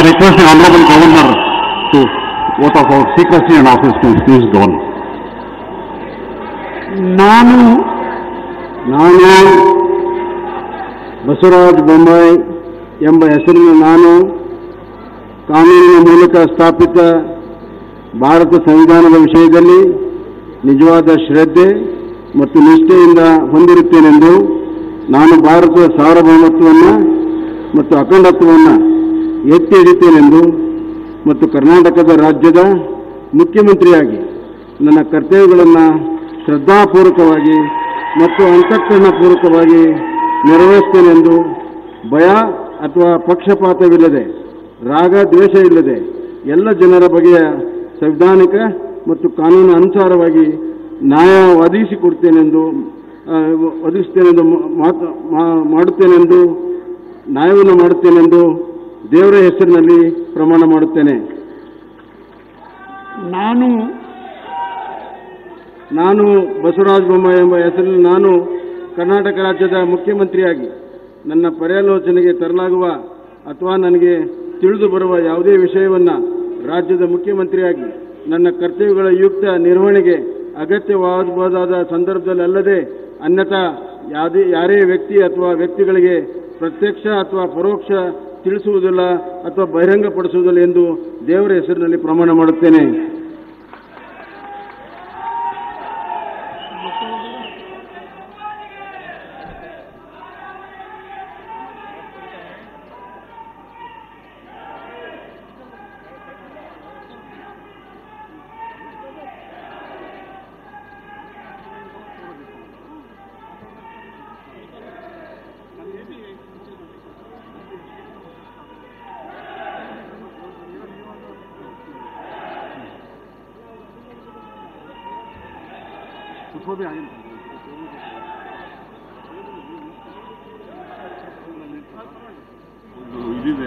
I request the Honorable Governor to vote of our secrecy and office to please govern. ನಾನು ನಾನು ಬಸವರಾಜ ಬೊಮ್ಮಾಯಿ ಎಂಬ ಹೆಸರಿನ ನಾನು ಕಾನೂನಿನ ಮೂಲಕ ಸ್ಥಾಪಿತ ಭಾರತ ಸಂವಿಧಾನದ ವಿಷಯದಲ್ಲಿ ನಿಜವಾದ ಶ್ರದ್ಧೆ ಮತ್ತು ನಿಷ್ಠೆಯಿಂದ ಹೊಂದಿರುತ್ತೇನೆಂದು ನಾನು ಭಾರತದ ಸಾರ್ವಭೌಮತ್ವವನ್ನು ಮತ್ತು ಅಖಂಡತ್ವವನ್ನು ಎತ್ತಿ ಹಿಡಿತೇನೆಂದು ಮತ್ತು ಕರ್ನಾಟಕದ ರಾಜ್ಯದ ಮುಖ್ಯಮಂತ್ರಿಯಾಗಿ ನನ್ನ ಕರ್ತವ್ಯಗಳನ್ನು ಶ್ರದ್ಧಾಪೂರ್ವಕವಾಗಿ ಮತ್ತು ಅಂತಃಕರಣಪೂರ್ವಕವಾಗಿ ನೆರವೇರಿಸ್ತೇನೆಂದು ಭಯ ಅಥವಾ ಪಕ್ಷಪಾತವಿಲ್ಲದೆ ರಾಗ ದ್ವೇಷ ಇಲ್ಲದೆ ಎಲ್ಲ ಜನರ ಬಗೆಯ ಸಂವಿಧಾನಿಕ ಮತ್ತು ಕಾನೂನು ಅನುಸಾರವಾಗಿ ನ್ಯಾಯ ಒದಗಿಸಿಕೊಡ್ತೇನೆಂದು ಆ, ಒದಗಿಸ್ತೇನೆಂದು ಮಾತು ಮಾ- ಮಾಡುತ್ತೇನೆಂದು ನ್ಯಾಯವನ್ನು ಮಾಡುತ್ತೇನೆಂದು ದೇವರ ಹೆಸರಿನಲ್ಲಿ ಪ್ರಮಾಣ ಮಾಡುತ್ತೇನೆ ನಾನು ನಾನು ಬಸವರಾಜ ಬೊಮ್ಮಾಯಿ ಎಂಬ ಹೆಸರಿನಲ್ಲಿ ನಾನು ಕರ್ನಾಟಕ ರಾಜ್ಯದ ಮುಖ್ಯಮಂತ್ರಿಯಾಗಿ ನನ್ನ ಪರ್ಯಾಲೋಚನೆಗೆ ತರಲಾಗುವ ಅಥವಾ ನನಗೆ ತಿಳಿದು ಬರುವ ಯಾವುದೇ ವಿಷಯವನ್ನು ರಾಜ್ಯದ ಮುಖ್ಯಮಂತ್ರಿಯಾಗಿ ನನ್ನ ಕರ್ತವ್ಯಗಳ ಯುಕ್ತ ನಿರ್ವಹಣೆಗೆ ಅಗತ್ಯವಾಗಬಹುದಾದ ಸಂದರ್ಭದಲ್ಲದೆ ಅನ್ಯಥಾ ಯಾವುದೇ ಯಾರೇ ವ್ಯಕ್ತಿ ಅಥವಾ ವ್ಯಕ್ತಿಗಳಿಗೆ ಪ್ರತ್ಯಕ್ಷ ಅಥವಾ ಪರೋಕ್ಷ ತಿಳಿಸುವುದಿಲ್ಲ ಅಥವಾ ಬಹಿರಂಗಪಡಿಸುವುದಿಲ್ಲ ಎಂದು ದೇವರ ಹೆಸರಿನಲ್ಲಿ ಪ್ರಮಾಣ ಮಾಡುತ್ತೇನೆ ಇದಿದೆ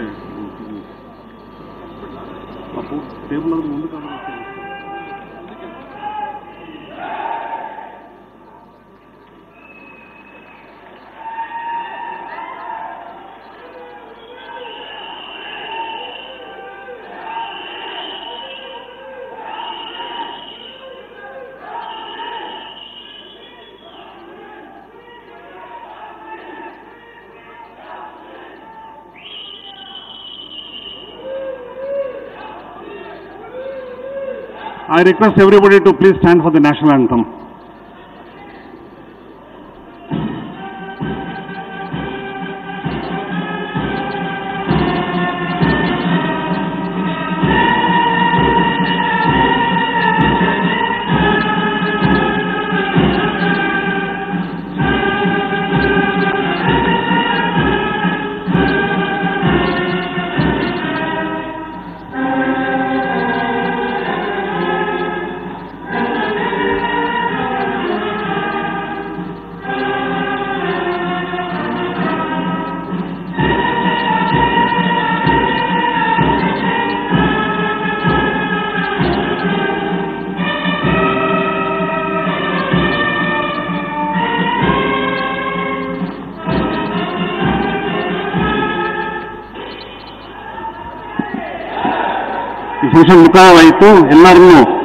ಟೇಬಲ್ ಅದು ಮುಂದಕ್ಕೆ I request everybody to please stand for the national anthem. ಈ ಸೆಷನ್ ಮುಕ್ತಾಯವಾಯಿತು ಎಲ್ಲರನ್ನೂ